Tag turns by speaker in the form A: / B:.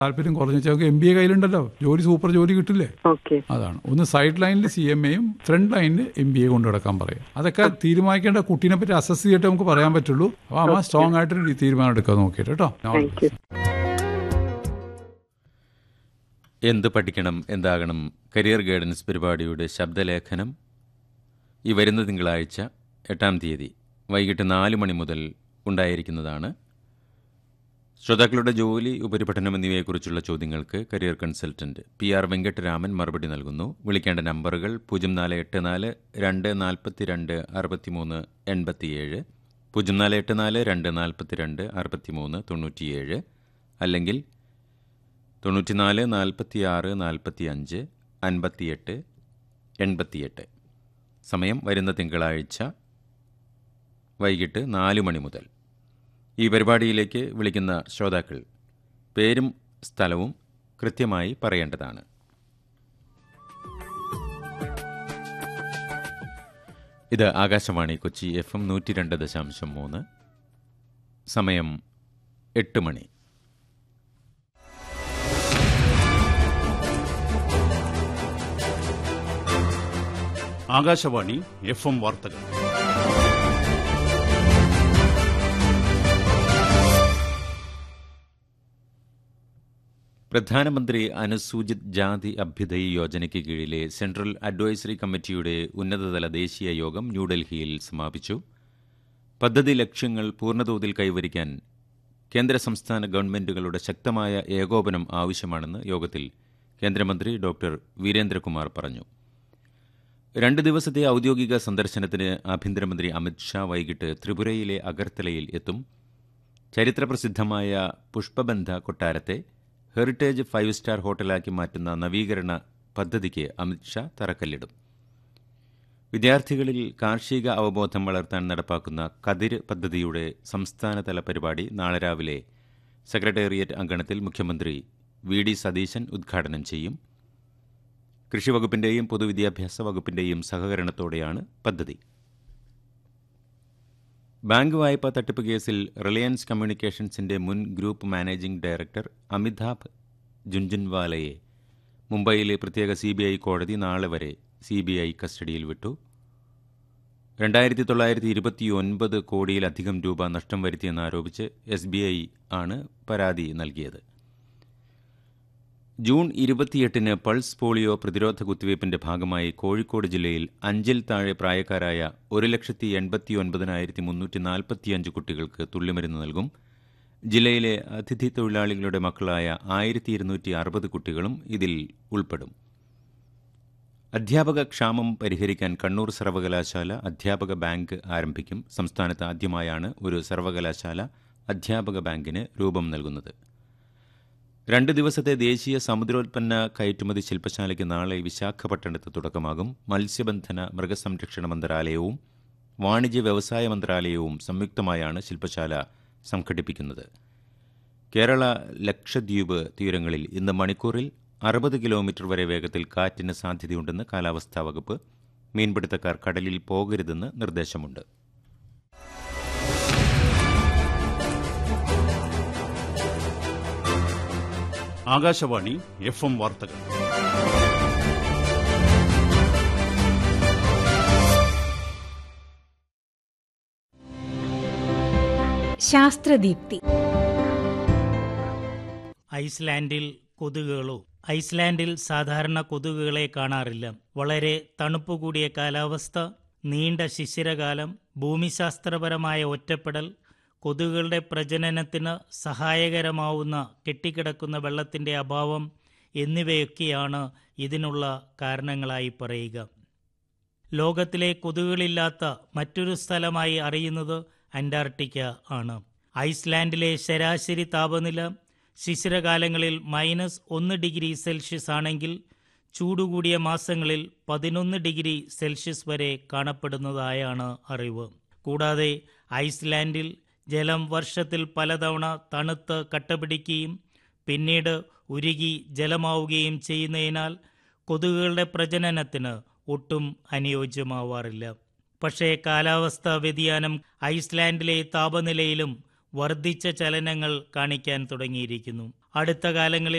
A: താല്പര്യം കുറഞ്ഞ വെച്ചാൽ എം ബി എ കയ്യിലുണ്ടല്ലോ ജോലി സൂപ്പർ ജോലി കിട്ടില്ലേ
B: ഓക്കെ
A: അതാണ് ഒന്ന് സൈഡ് ലൈനിൽ സി എം എയും ഫ്രണ്ട് ലൈനിൽ എം ബി എ കൊണ്ടു കിടക്കാൻ പറയും അതൊക്കെ തീരുമാനിക്കേണ്ട കുട്ടീനെ പറ്റി അസസ് ചെയ്തിട്ട് നമുക്ക് പറയാൻ പറ്റുള്ളൂ അപ്പോൾ അമ്മ സ്ട്രോങ് ആയിട്ട് തീരുമാനം എടുക്കാൻ നോക്കിയിട്ട് കേട്ടോ
B: താങ്ക് യു
C: എന്ത് പഠിക്കണം എന്താകണം കരിയർ ഗൈഡൻസ് പരിപാടിയുടെ ശബ്ദലേഖനം ഈ വരുന്ന തിങ്കളാഴ്ച എട്ടാം തീയതി വൈകിട്ട് നാല് മണി മുതൽ ഉണ്ടായിരിക്കുന്നതാണ് ശ്രോതാക്കളുടെ ജോലി ഉപരിപഠനം എന്നിവയെക്കുറിച്ചുള്ള ചോദ്യങ്ങൾക്ക് career consultant P R Venkataraman മറുപടി നൽകുന്നു വിളിക്കേണ്ട നമ്പറുകൾ പൂജ്യം നാല് എട്ട് നാല് രണ്ട് നാൽപ്പത്തി രണ്ട് അറുപത്തിമൂന്ന് എൺപത്തിയേഴ് പൂജ്യം നാല് എട്ട് നാല് രണ്ട് നാൽപ്പത്തി രണ്ട് അറുപത്തിമൂന്ന് തൊണ്ണൂറ്റിയേഴ് അല്ലെങ്കിൽ തൊണ്ണൂറ്റിനാല് നാൽപ്പത്തിയാറ് നാൽപ്പത്തി അഞ്ച് അൻപത്തിയെട്ട് എൺപത്തിയെട്ട് സമയം വരുന്ന തിങ്കളാഴ്ച വൈകിട്ട് നാല് മണി മുതൽ ഈ പരിപാടിയിലേക്ക് വിളിക്കുന്ന ശ്രോതാക്കൾ പേരും സ്ഥലവും കൃത്യമായി പറയേണ്ടതാണ് ഇത് ആകാശവാണി കൊച്ചി എഫ് എം നൂറ്റി രണ്ട് ദശാംശം മൂന്ന് സമയം എട്ട് മണി
D: ആകാശവാണി എഫ് എം വാർത്തകൾ
C: പ്രധാനമന്ത്രി അനുസൂചിത് ജാതി അഭ്യുദയ യോജനയ്ക്ക് കീഴിലെ സെൻട്രൽ അഡ്വൈസറി കമ്മിറ്റിയുടെ ഉന്നതതല ദേശീയ യോഗം ന്യൂഡൽഹിയിൽ സമാപിച്ചു പദ്ധതി ലക്ഷ്യങ്ങൾ പൂർണ്ണതോതിൽ കൈവരിക്കാൻ കേന്ദ്ര സംസ്ഥാന ഗവൺമെന്റുകളുടെ ശക്തമായ ഏകോപനം ആവശ്യമാണെന്ന് യോഗത്തിൽ കേന്ദ്രമന്ത്രി ഡോക്ടർ വീരേന്ദ്രകുമാർ പറഞ്ഞു രണ്ട് ദിവസത്തെ ഔദ്യോഗിക സന്ദർശനത്തിന് ആഭ്യന്തരമന്ത്രി അമിത് ഷാ വൈകിട്ട് ത്രിപുരയിലെ അഗർത്തലയിൽ എത്തും ചരിത്രപ്രസിദ്ധമായ പുഷ്പബന്ധ കൊട്ടാരത്തെ ഹെറിറ്റേജ് ഫൈവ് സ്റ്റാർ ഹോട്ടലാക്കി മാറ്റുന്ന നവീകരണ പദ്ധതിക്ക് അമിത് ഷാ തറക്കല്ലിടും വിദ്യാർത്ഥികളിൽ കാർഷിക അവബോധം വളർത്താൻ നടപ്പാക്കുന്ന കതിര് പദ്ധതിയുടെ സംസ്ഥാനതല പരിപാടി നാളെ രാവിലെ സെക്രട്ടേറിയറ്റ് അങ്കണത്തിൽ മുഖ്യമന്ത്രി വി ഡി സതീശൻ ഉദ്ഘാടനം ചെയ്യും കൃഷിവകുപ്പിന്റെയും പൊതുവിദ്യാഭ്യാസ വകുപ്പിന്റെയും സഹകരണത്തോടെയാണ് പദ്ധതി ബാങ്ക് വായ്പാ തട്ടിപ്പ് കേസിൽ റിലയൻസ് കമ്മ്യൂണിക്കേഷൻസിന്റെ മുൻ ഗ്രൂപ്പ് മാനേജിംഗ് ഡയറക്ടർ അമിതാഭ് ജുൻജുൻവാലയെ മുംബൈയിലെ പ്രത്യേക സി ബി ഐ കോടതി നാളെ വരെ സി ബി ഐ കസ്റ്റഡിയിൽ വിട്ടു രണ്ടായിരത്തി തൊള്ളായിരത്തി ഇരുപത്തിയൊൻപത് കോടിയിലധികം രൂപ നഷ്ടം വരുത്തിയെന്നാരോപിച്ച് എസ് ബി ഐ ആണ് പരാതി നൽകിയത് ജൂൺ ഇരുപത്തിയെട്ടിന് പൾസ് പോളിയോ പ്രതിരോധ കുത്തിവയ്പ്പിന്റെ ഭാഗമായി കോഴിക്കോട് ജില്ലയിൽ അഞ്ചിൽ താഴെ പ്രായക്കാരായ ഒരു ലക്ഷത്തി എൺപത്തി ഒൻപതിനായിരത്തി മുന്നൂറ്റി നാൽപ്പത്തിയഞ്ച് കുട്ടികൾക്ക് തുള്ളിമരുന്ന് നൽകും ജില്ലയിലെ അതിഥി തൊഴിലാളികളുടെ മക്കളായ ആയിരത്തി ഇരുന്നൂറ്റി അറുപത് കുട്ടികളും ഇതിൽ ഉൾപ്പെടും അധ്യാപക ക്ഷാമം പരിഹരിക്കാൻ കണ്ണൂർ സർവകലാശാല അധ്യാപക ബാങ്ക് ആരംഭിക്കും സംസ്ഥാനത്ത് ആദ്യമായാണ് ഒരു സർവകലാശാല അധ്യാപക ബാങ്കിന് രൂപം നൽകുന്നത് രണ്ട് ദിവസത്തെ ദേശീയ സമുദ്രോൽപ്പന്ന കയറ്റുമതി ശില്പശാലയ്ക്ക് നാളെ വിശാഖപട്ടണത്ത് തുടക്കമാകും മത്സ്യബന്ധന മൃഗസംരക്ഷണ മന്ത്രാലയവും വാണിജ്യ വ്യവസായ മന്ത്രാലയവും സംയുക്തമായാണ് ശില്പശാല സംഘടിപ്പിക്കുന്നത് കേരള ലക്ഷദ്വീപ് തീരങ്ങളിൽ ഇന്ന് മണിക്കൂറിൽ അറുപത് കിലോമീറ്റർ വരെ വേഗത്തിൽ കാറ്റിന് സാധ്യതയുണ്ടെന്ന് കാലാവസ്ഥാ വകുപ്പ് മീൻപിടുത്തക്കാർ കടലിൽ പോകരുതെന്ന് നിർദ്ദേശമുണ്ട്
D: ആകാശവാണി എഫ് എം വാർത്തകൾ
E: ശാസ്ത്രദീപ്തി
F: ഐസ്ലാൻഡിൽ കൊതുകുകളോ ഐസ്ലാൻഡിൽ സാധാരണ കൊതുകുകളെ കാണാറില്ല വളരെ തണുപ്പ് കൂടിയ കാലാവസ്ഥ നീണ്ട ശിശിരകാലം ഭൂമിശാസ്ത്രപരമായ ഒറ്റപ്പെടൽ കൊതുകുകളുടെ പ്രജനനത്തിന് സഹായകരമാവുന്ന കെട്ടിക്കിടക്കുന്ന വെള്ളത്തിന്റെ അഭാവം എന്നിവയൊക്കെയാണ് ഇതിനുള്ള കാരണങ്ങളായി പറയുക ലോകത്തിലെ കൊതുകുകളില്ലാത്ത മറ്റൊരു സ്ഥലമായി അറിയുന്നത് അന്റാർട്ടിക്ക ആണ് ഐസ്ലാൻഡിലെ ശരാശരി താപനില ശിശിരകാലങ്ങളിൽ മൈനസ് ഒന്ന് ഡിഗ്രി സെൽഷ്യസ് ആണെങ്കിൽ ചൂടുകൂടിയ മാസങ്ങളിൽ പതിനൊന്ന് ഡിഗ്രി സെൽഷ്യസ് വരെ കാണപ്പെടുന്നതായാണ് അറിവ് കൂടാതെ ഐസ്ലാൻഡിൽ ജലം വർഷത്തിൽ പലതവണ തണുത്ത് കട്ടപിടിക്കുകയും പിന്നീട് ഉരുകി ജലമാവുകയും ചെയ്യുന്നതിനാൽ കൊതുകുകളുടെ പ്രജനനത്തിന് ഒട്ടും അനുയോജ്യമാവാറില്ല പക്ഷേ കാലാവസ്ഥാ വ്യതിയാനം ഐസ്ലാൻഡിലെ താപനിലയിലും വർദ്ധിച്ച ചലനങ്ങൾ കാണിക്കാൻ തുടങ്ങിയിരിക്കുന്നു അടുത്ത കാലങ്ങളിൽ